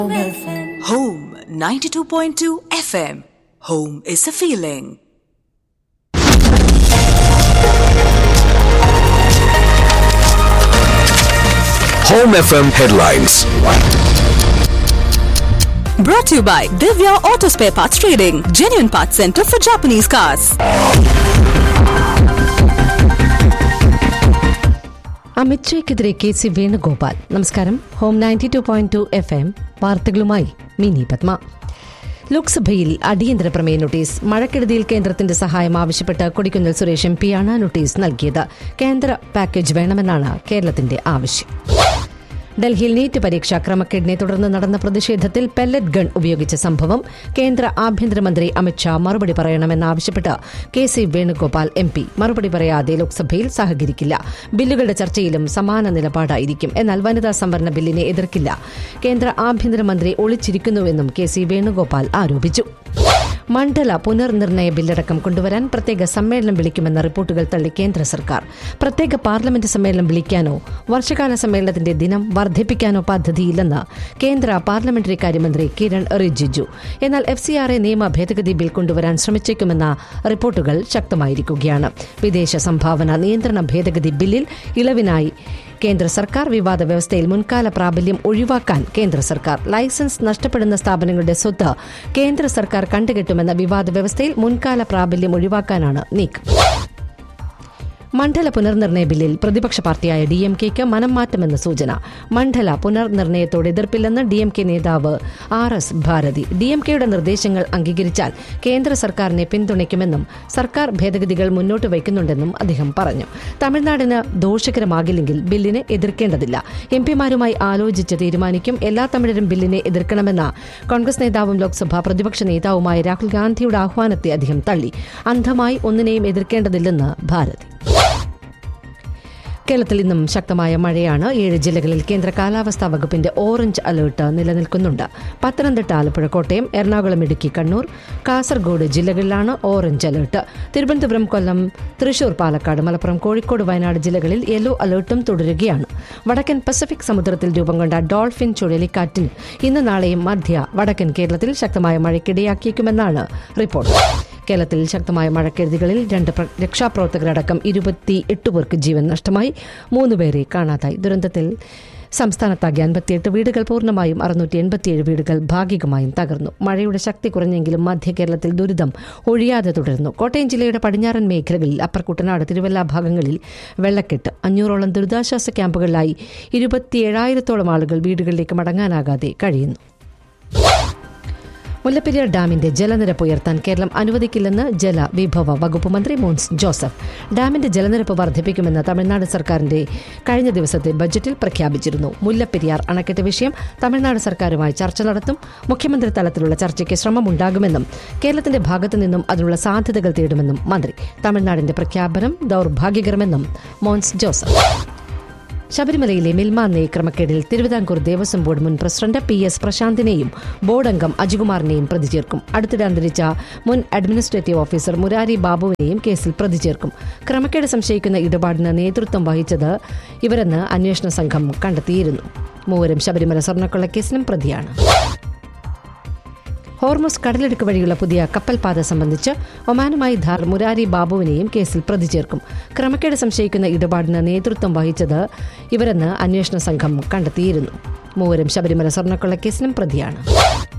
Home 92.2 FM. Home is a feeling. Home FM headlines. Brought to you by Divya Auto Spare Parts Trading, genuine parts center for Japanese cars. Amit ഷയ്ക്കെതിരെ K C Venugopal നമസ്കാരം home ninety two point two F M വാർത്തകളുമായി മിനി പത്മ ലോക്സഭയിൽ അടിയന്തര പ്രമേയ notice മഴക്കെടുതിയിൽ കേന്ദ്രത്തിന്റെ സഹായം ആവശ്യപ്പെട്ട് കൊടിക്കുന്നിൽ സുരേഷ് എം പിയാണ് നോട്ടീസ് നൽകിയത് കേന്ദ്ര പാക്കേജ് വേണമെന്നാണ് കേരളത്തിന്റെ ആവശ്യം ഡൽഹിയിൽ നീറ്റ് പരീക്ഷാ ക്രമക്കേടിനെ തുടർന്ന് നടന്ന പ്രതിഷേധത്തിൽ പെല്ലറ്റ് ഗൺ ഉപയോഗിച്ച സംഭവം കേന്ദ്ര ആഭ്യന്തരമന്ത്രി അമിത്ഷാ മറുപടി പറയണമെന്നാവശ്യപ്പെട്ട് K C Venugopal M P മറുപടി പറയാതെ ലോക്സഭയിൽ സഹകരിക്കില്ല ബില്ലുകളുടെ ചർച്ചയിലും സമാന നിലപാടായിരിക്കും എന്നാൽ വനിതാ സംവരണ ബില്ലിനെ എതിർക്കില്ല കേന്ദ്ര ആഭ്യന്തരമന്ത്രി ഒളിച്ചിരിക്കുന്നുവെന്നും കെ സി വേണുഗോപാൽ ആരോപിച്ചു മണ്ഡല പുനർനിർണയ ബില്ലടക്കം കൊണ്ടുവരാൻ പ്രത്യേക സമ്മേളനം വിളിക്കുമെന്ന റിപ്പോർട്ടുകൾ തള്ളി കേന്ദ്ര സർക്കാർ പ്രത്യേക പാർലമെന്റ് സമ്മേളനം വിളിക്കാനോ വർഷകാല സമ്മേളനത്തിന്റെ ദിനം വർദ്ധിപ്പിക്കാനോ പദ്ധതിയില്ലെന്ന് കേന്ദ്ര പാർലമെന്ററി കാര്യമന്ത്രി കിരൺ റിജിജു എന്നാൽ എഫ് സി ആർ എ നിയമ ഭേദഗതി ബിൽ കൊണ്ടുവരാൻ ശ്രമിച്ചേക്കുമെന്ന റിപ്പോർട്ടുകൾ ശക്തമായിരിക്കുകയാണ് വിദേശ സംഭാവന നിയന്ത്രണ ഭേദഗതി ബില്ലിൽ ഇളവിനായി കേന്ദ്ര സർക്കാർ വിവാദ വ്യവസ്ഥയിൽ മുൻകാല പ്രാബല്യം ഒഴിവാക്കാൻ കേന്ദ്ര സർക്കാർ ലൈസൻസ് നഷ്ടപ്പെടുന്ന സ്ഥാപനങ്ങളുടെ സ്വത്ത് കേന്ദ്ര സർക്കാർ കണ്ടുകെട്ടുമെന്ന വിവാദ വ്യവസ്ഥയിൽ മുൻകാല പ്രാബല്യം ഒഴിവാക്കാനാണ് നീക്കം മണ്ഡല പുനർനിർണയ ബില്ലിൽ പ്രതിപക്ഷ പാർട്ടിയായ ഡി എം കെക്ക് മനം മാറ്റമെന്ന സൂചന മണ്ഡല പുനർനിർണയത്തോട് എതിർപ്പില്ലെന്ന് ഡി എം കെ നേതാവ് R S Bharathi D M കെയുടെ നിർദ്ദേശങ്ങൾ അംഗീകരിച്ചാൽ കേന്ദ്ര സർക്കാരിനെ പിന്തുണയ്ക്കുമെന്നും സർക്കാർ ഭേദഗതികൾ മുന്നോട്ട് വയ്ക്കുന്നുണ്ടെന്നും അദ്ദേഹം പറഞ്ഞു തമിഴ്നാടിന് ദോഷകരമാകില്ലെങ്കിൽ ബില്ലിനെ എതിർക്കേണ്ടതില്ല എം പിമാരുമായി ആലോചിച്ച് തീരുമാനിക്കും എല്ലാ തമിഴരും ബില്ലിനെ എതിർക്കണമെന്ന കോൺഗ്രസ് നേതാവും ലോക്സഭാ പ്രതിപക്ഷ നേതാവുമായ രാഹുൽ ഗാന്ധിയുടെ ആഹ്വാനത്തെ അദ്ദേഹം തള്ളി അന്ധമായി ഒന്നിനെയും എതിർക്കേണ്ടതില്ലെന്ന് ഭാരതി കേരളത്തിൽ ഇന്നും ശക്തമായ മഴയാണ് ഏഴ് ജില്ലകളിൽ കേന്ദ്ര കാലാവസ്ഥാ വകുപ്പിന്റെ ഓറഞ്ച് അലർട്ട് നിലനിൽക്കുന്നുണ്ട് പത്തനംതിട്ട ആലപ്പുഴ കോട്ടയം എറണാകുളം ഇടുക്കി കണ്ണൂർ കാസർഗോഡ് ജില്ലകളിലാണ് ഓറഞ്ച് അലർട്ട് തിരുവനന്തപുരം കൊല്ലം തൃശൂർ പാലക്കാട് മലപ്പുറം കോഴിക്കോട് വയനാട് ജില്ലകളിൽ യെല്ലോ അലർട്ടും തുടരുകയാണ് വടക്കൻ പസഫിക് സമുദ്രത്തിൽ രൂപം കൊണ്ട ഡോൾഫിൻ ചുഴലിക്കാറ്റിന് ഇന്ന് നാളെയും മധ്യ വടക്കൻ കേരളത്തിൽ ശക്തമായ മഴയ്ക്കിടയാക്കിയേക്കുമെന്നാണ് റിപ്പോർട്ട് കേരളത്തിൽ ശക്തമായ മഴക്കെടുതികളിൽ രണ്ട് പ്ര- രക്ഷാപ്രവർത്തകരടക്കം ഇരുപത്തി എട്ട് പേർക്ക് ജീവൻ നഷ്ടമായി മൂന്നുപേരെ കാണാതായി ദുരന്തത്തിൽ സംസ്ഥാനത്താകെ അൻപത്തിയെട്ട് വീടുകൾ പൂർണ്ണമായും അറുന്നൂറ്റി എൺപത്തിയേഴ് വീടുകൾ ഭാഗികമായും തകർന്നു മഴയുടെ ശക്തി കുറഞ്ഞെങ്കിലും മധ്യ കേരളത്തിൽ ദുരിതം ഒഴിയാതെ തുടരുന്നു കോട്ടയം ജില്ലയുടെ പടിഞ്ഞാറൻ മേഖലകളിൽ അപ്പർ കുട്ടനാട് തിരുവല്ല ഭാഗങ്ങളിൽ വെള്ളക്കെട്ട് അഞ്ഞൂറോളം ദുരിതാശ്വാസ ക്യാമ്പുകളിലായി ഇരുപത്തിയേഴായിരത്തോളം ആളുകൾ വീടുകളിലേക്ക് മടങ്ങാനാകാതെ കഴിയുന്നു മുല്ലപ്പെരിയാർ ഡാമിന്റെ ജലനിരപ്പ് ഉയർത്താൻ കേരളം അനുവദിക്കില്ലെന്ന് ജലവിഭവ വകുപ്പ് മന്ത്രി മോൻസ് ജോസഫ് ഡാമിന്റെ ജലനിരപ്പ് വർദ്ധിപ്പിക്കുമെന്ന് തമിഴ്നാട് സർക്കാരിന്റെ കഴിഞ്ഞ ദിവസത്തെ ബജറ്റിൽ പ്രഖ്യാപിച്ചിരുന്നു മുല്ലപ്പെരിയാർ അണക്കെട്ട് വിഷയം തമിഴ്നാട് സർക്കാരുമായി ചർച്ച നടത്തും മുഖ്യമന്ത്രി തലത്തിലുള്ള ചർച്ചയ്ക്ക് ശ്രമമുണ്ടാകുമെന്നും കേരളത്തിന്റെ ഭാഗത്തു നിന്നും അതിനുള്ള സാധ്യതകൾ തേടുമെന്നും മന്ത്രി തമിഴ്നാടിന്റെ പ്രഖ്യാപനം ദൌർഭാഗ്യകരമെന്നും മോൻസ് ജോസഫ് ശബരിമലയിലെ മിൽമാന്നെ ക്രമക്കേടിൽ തിരുവിതാംകൂർ ദേവസ്വം ബോർഡ് മുൻ പ്രസിഡന്റ് പി എസ് പ്രശാന്തിനെയും ബോർഡ് അംഗം അജികുമാറിനെയും പ്രതി ചേർക്കും അടുത്തിടെ അന്തരിച്ച മുൻ അഡ്മിനിസ്ട്രേറ്റീവ് ഓഫീസർ മുരാരി ബാബുവിനെയും കേസിൽ പ്രതി ചേർക്കും ക്രമക്കേട് സംശയിക്കുന്ന ഇടപാടിന് നേതൃത്വം വഹിച്ചത് ഇവരെന്ന് അന്വേഷണ സംഘം കണ്ടെത്തിയിരുന്നു മൂവരും ശബരിമല സ്വർണ്ണക്കൊള്ളക്കേസിലും പ്രതിയാണ് ഹോർമസ് കടലെടുക്ക് വഴിയുള്ള പുതിയ കപ്പൽപാത സംബന്ധിച്ച് ഒമാനുമായി ധാർ മുരാരി ബാബുവിനെയും കേസിൽ പ്രതി ചേർക്കും ക്രമക്കേട് സംശയിക്കുന്ന ഇടപാടിന് നേതൃത്വം വഹിച്ചത് ഇവരെന്ന് അന്വേഷണ സംഘം കണ്ടെത്തിയിരുന്നു മൂവരും ശബരിമല സ്വർണ്ണക്കൊള്ളക്കേസിലും പ്രതിയാണ്